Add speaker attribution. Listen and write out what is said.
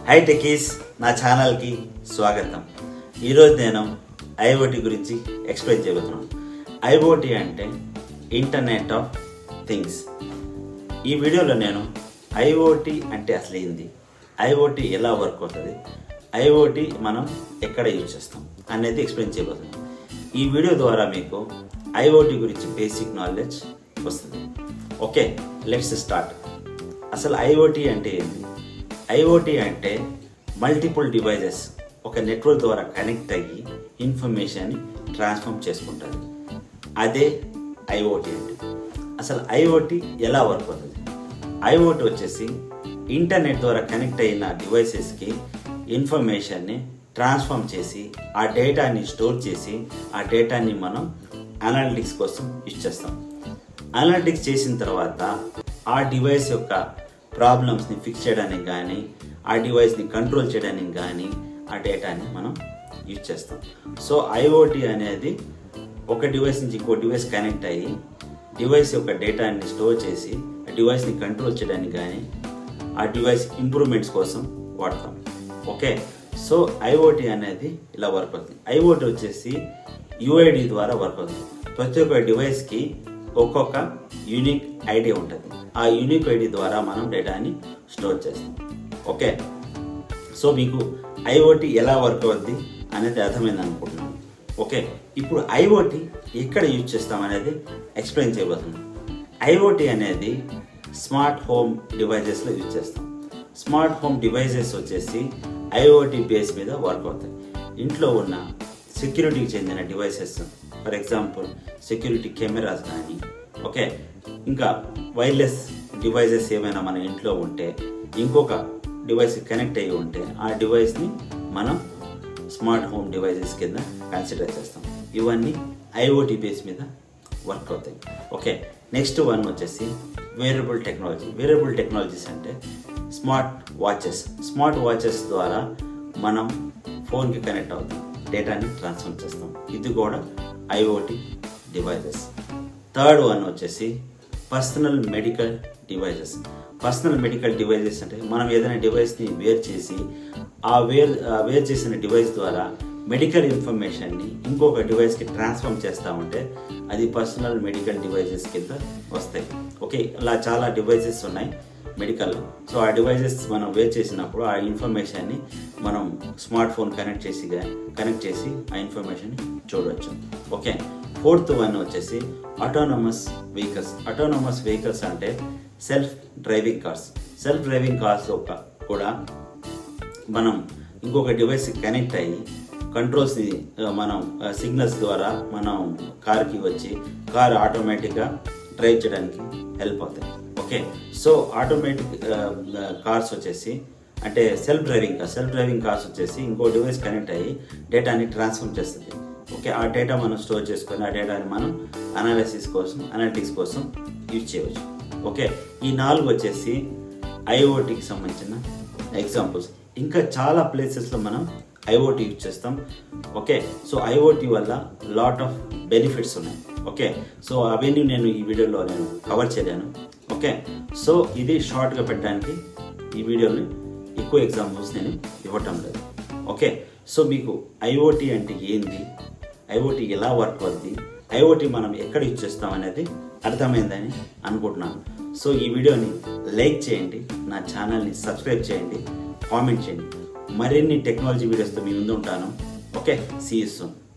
Speaker 1: high techies నా ఛానల్కి స్వాగతం ఈరోజు నేను ఐఓటి గురించి ఎక్స్ప్లెయిన్ చేయబోతున్నాను ఐఓటి అంటే ఇంటర్నెట్ ఆఫ్ థింగ్స్ ఈ వీడియోలో నేను ఐఓటి అంటే అసలు ఏంది ఐఓటి ఎలా వర్క్ అవుతుంది ఐఓటి మనం ఎక్కడ యూజ్ చేస్తాం అనేది ఎక్స్ప్లెయిన్ చేయబోతున్నాం ఈ వీడియో ద్వారా మీకు ఐఓటి గురించి బేసిక్ నాలెడ్జ్ వస్తుంది ఓకే లెట్స్ స్టార్ట్ అసలు ఐఓటి అంటే ఏంటి ఐఓటి అంటే మల్టిపుల్ డివైజెస్ ఒక నెట్వర్క్ ద్వారా కనెక్ట్ అయ్యి ఇన్ఫర్మేషన్ ట్రాన్స్ఫార్మ్ చేసుకుంటుంది అదే ఐఓటి అంటే అసలు ఐఓటి ఎలా వర్క్ అవుతుంది ఐఓటి వచ్చేసి ఇంటర్నెట్ ద్వారా కనెక్ట్ అయిన డివైసెస్కి ఇన్ఫర్మేషన్ని ట్రాన్స్ఫార్మ్ చేసి ఆ డేటాని స్టోర్ చేసి ఆ డేటాని మనం అనాలిటిక్స్ కోసం యూజ్ చేస్తాం అనాలిటిక్స్ చేసిన తర్వాత ఆ డివైస్ యొక్క ప్రాబ్లమ్స్ని ఫిక్స్ చేయడానికి కానీ ఆ డివైస్ని కంట్రోల్ చేయడానికి కానీ ఆ డేటాని మనం యూజ్ చేస్తాం సో ఐఓటి అనేది ఒక డివైస్ నుంచి ఇంకో డివైస్ కనెక్ట్ అయ్యి డివైస్ యొక్క డేటాని స్టోర్ చేసి ఆ డివైస్ని కంట్రోల్ చేయడానికి కానీ ఆ డివైస్ ఇంప్రూవ్మెంట్స్ కోసం వాడతాం ఓకే సో ఐఓటి అనేది ఇలా వర్క్ అవుతుంది ఐఓటి వచ్చేసి యుఐడి ద్వారా వర్క్ అవుతుంది ప్రతి ఒక్క డివైస్కి ఒక్కొక్క యూనిక్ ఐడి ఉంటుంది ఆ యూనిక్ ఐడి ద్వారా మనం డేటాని స్టోర్ చేస్తాం ఓకే సో మీకు ఐఓటి ఎలా వర్క్ అవుద్ది అనేది అర్థమైంది అనుకుంటున్నాను ఓకే ఇప్పుడు ఐఓటి ఎక్కడ యూజ్ చేస్తాం అనేది ఎక్స్ప్లెయిన్ చేయబోతున్నాం ఐఓటి అనేది స్మార్ట్ హోమ్ డివైజెస్లో యూజ్ చేస్తాం స్మార్ట్ హోమ్ డివైజెస్ వచ్చేసి ఐఓటి బేస్ మీద వర్క్ అవుతాయి ఇంట్లో ఉన్న సెక్యూరిటీకి చెందిన devices for example security cameras కానీ ఓకే ఇంకా వైర్లెస్ డివైజెస్ ఏమైనా మన ఇంట్లో ఉంటే ఇంకొక డివైస్ కనెక్ట్ అయ్యి ఉంటే ఆ డివైస్ని మనం స్మార్ట్ హోమ్ డివైజెస్ కింద కన్సిడర్ చేస్తాం ఇవన్నీ ఐఓటి బేస్ మీద వర్క్ అవుతాయి ఓకే నెక్స్ట్ వన్ వచ్చేసి వేరియబుల్ టెక్నాలజీ వేరియబుల్ టెక్నాలజీస్ అంటే స్మార్ట్ వాచెస్ స్మార్ట్ వాచెస్ ద్వారా మనం ఫోన్కి కనెక్ట్ అవుతాం డేటాని ట్రాన్స్ఫర్ చేస్తాం ఇది కూడా ఐఓటి డివైజెస్ థర్డ్ వన్ వచ్చేసి personal medical devices personal medical devices అంటే మనం ఏదైనా డివైస్ని వేర్ చేసి ఆ వేర్ ఆ వేర్ చేసిన డివైస్ ద్వారా మెడికల్ ఇన్ఫర్మేషన్ని ఇంకొక డివైస్కి ట్రాన్స్ఫార్మ్ చేస్తూ ఉంటే అది పర్సనల్ మెడికల్ డివైజెస్ కింద వస్తాయి ఓకే ఇలా చాలా డివైజెస్ ఉన్నాయి మెడికల్ సో ఆ డివైజెస్ మనం వేర్ చేసినప్పుడు ఆ ఇన్ఫర్మేషన్ని మనం స్మార్ట్ ఫోన్ కనెక్ట్ చేసి కనెక్ట్ చేసి ఆ ఇన్ఫర్మేషన్ చూడవచ్చు ఓకే ఫోర్త్ వన్ వచ్చేసి ఆటోనమస్ వెహికల్స్ ఆటోనమస్ వెహికల్స్ అంటే self driving cars self driving cars ఒక కూడా మనం ఇంకొక డివైస్ కనెక్ట్ అయ్యి కంట్రోల్స్ని మనం సిగ్నల్స్ ద్వారా మనం కార్కి వచ్చి కార్ ఆటోమేటిక్గా డ్రైవ్ చేయడానికి హెల్ప్ అవుతాయి ఓకే సో ఆటోమేటిక్ కార్స్ వచ్చేసి అంటే self driving car self driving cars వచ్చేసి ఇంకో డివైస్ కనెక్ట్ అయ్యి డేటాని ట్రాన్స్ఫర్ చేస్తుంది ఓకే ఆ డేటా మనం స్టోర్ చేసుకొని ఆ డేటాని మనం అనాలిసిస్ కోసం అనలిటిక్స్ కోసం యూజ్ చేయవచ్చు ఓకే ఈ నాలుగు వచ్చేసి ఐఓటీకి సంబంధించిన ఎగ్జాంపుల్స్ ఇంకా చాలా ప్లేసెస్లో మనం ఐఓటీ యూజ్ చేస్తాం ఓకే సో ఐఓటీ వల్ల లాట్ ఆఫ్ బెనిఫిట్స్ ఉన్నాయి ఓకే సో అవన్నీ నేను ఈ వీడియోలో నేను కవర్ చేయలేను ఓకే సో ఇది షార్ట్గా పెట్టడానికి ఈ వీడియోని ఎక్కువ ఎగ్జాంపుల్స్ నేను ఇవ్వటం లేదు ఓకే సో మీకు ఐఓటీ అంటే ఏంది ఐఓటీ ఎలా వర్క్ అవుద్ది ఐఓటీ మనం ఎక్కడ యూజ్ చేస్తాం అనేది అర్థమైందని అనుకుంటున్నాను సో ఈ వీడియోని లైక్ చేయండి నా ఛానల్ని సబ్స్క్రైబ్ చేయండి కామెంట్ చేయండి మరిన్ని టెక్నాలజీ వీడియోస్తో మీ ముందు ఉంటాను ఓకే సీ సూన్